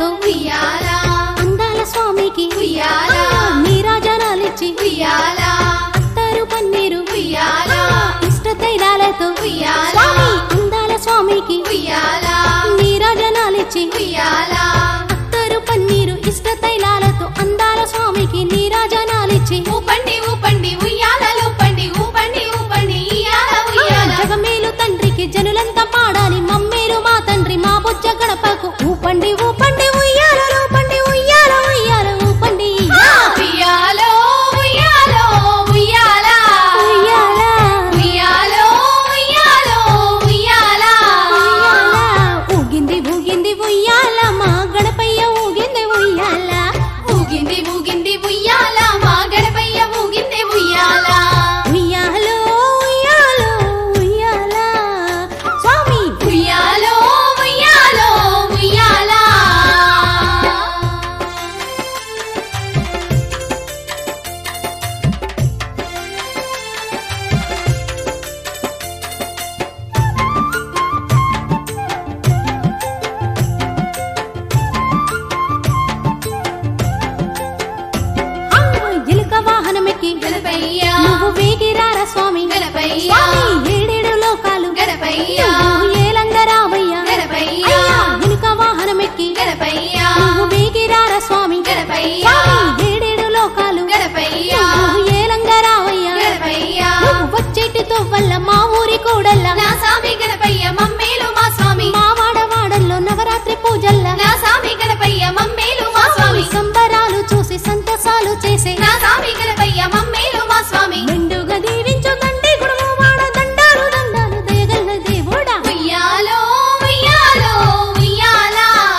తైలాలతో ఉయ్యాల అందాల స్వామికి ఉయ్యాల నీరాజనాలిచ్చి ఉయ్యాల అత్తరు పన్నీరు ఉయ్యాల ఇష్ట తైలాలతో ఉయ్యాల స్వామి అందాల స్వామికి ఉయ్యాల నీరాజనాలిచ్చి ఉయ్యాల అత్తరు పన్నీరు ఇష్ట తైలాలతో అందాల స్వామికి నీరాజనాలిచ్చి ఊపండి ఊపండి ఉయ్యాలలో పండి ఊపండి ఊపండి ఇయ్యాల ఉయ్యాల జగమేలు తండ్రికి జనులంతా పాడాలి మమ్మేలు మా తండ్రి మా బుజ్జ గడపకు ఊపండి ఊపండి ఉయ్యాలలో పండి ఉయ్యాల ఉయ్యాల ఊపండి ఉయ్యాలో ఉయ్యాలో ఉయ్యాల ఉయ్యాల ఉయ్యాలో ఉయ్యాలో ఉయ్యాల ఉయ్యాల ఊగింది ఊగింది ఉయ్యాల మా గడపయ్య ఊగింది ఉయ్యాల ఊగింది ఊగింది ఉయ్యాల మా గడపయ్య ఊగింది ఉయ్యాల ఉయ్యాలో ఉయ్యాలో ఉయ్యాల స్వామి ఉయ్యాలో ఉయ్యాలో ఉయ్యాల అమ్మ ఎలుక వాహనమెక్కి గణపయ్య నువ్వు వేగిరార స్వామి గణపయ్య స్వామి ఏడేడు లోకాలు గణపయ్య నువ్వు ఏలంగ రామయ్య గణపయ్య అయ్యా ఎలుక వాహనమెక్కి గణపయ్య నువ్వు వేగిరార స్వామి గణపయ్య స్వామి ఏడేడు లోకాలు గణపయ్య నువ్వు ఏలంగ రామయ్య గణపయ్య నువ్వు వచ్చేటితో వల్ల మా ఊరి కూడల్ల నా స్వామి గణపయ్య మమ్మేలు మా స్వామి మా వాడవాడల్లో నవరాత్రి పూజల్ల నా స్వామి గణపయ్య మమ్మేలు మా స్వామి సంబరాలు చూసి సంతసాలు చేసే నా స్వామి గణపయ్య మమ్మేలు మా స్వామి మెండుగా దీవించు తండ్రి గుడుము వాడ దండాలు దండాలు దేగల్ల దేవుడా ఉయ్యాలో ఉయ్యాలో ఉయ్యాల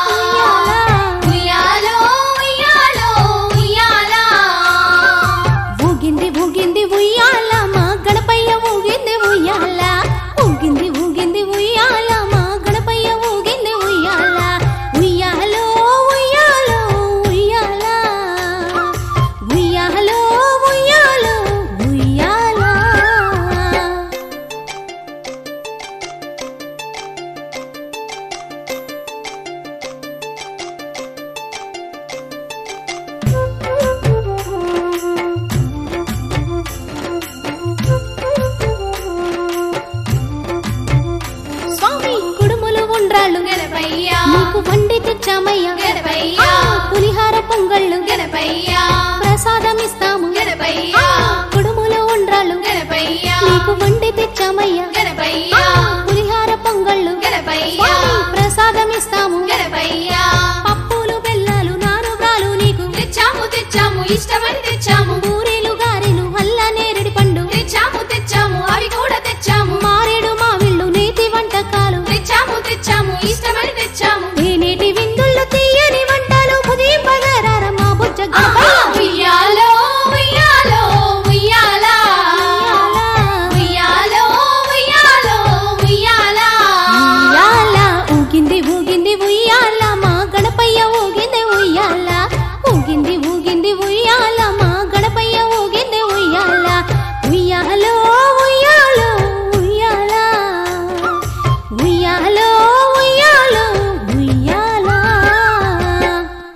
ఉయ్యాలో ఉయ్యాలో ఉయ్యాల ఊగింది ఊగింది ఉయ్యాల మా గణపయ్య ఊగింది ఉయ్యాల ఊగింది ఊగింది ఉయ్యాల మా గణపయ్య ఊగింది ఉయ్యాల ఉయ్యాలో ఉయ్యాలో ఉయ్యాల ఉయ్యాలో ఉయ్యాలో ఉయ్యాల స్వామి కుడుములు ఉండ్రాళ్ళు గణపయ్య నీకు వండి తెచ్చామయ్యా గణపయ్య ఆ, పులిహార పొంగళ్ళు గణపయ్య ప్రసాదమిస్తాము గణపయ్య ఆ, కుడుములు ఉండ్రాళ్ళు గణపయ్య నీకు వండి తెచ్చామయ్యా గణపయ్య ఆ, పులిహార పొంగళ్ళు గణపయ్య స్వామి ప్రసాదమిస్తాము గణపయ్య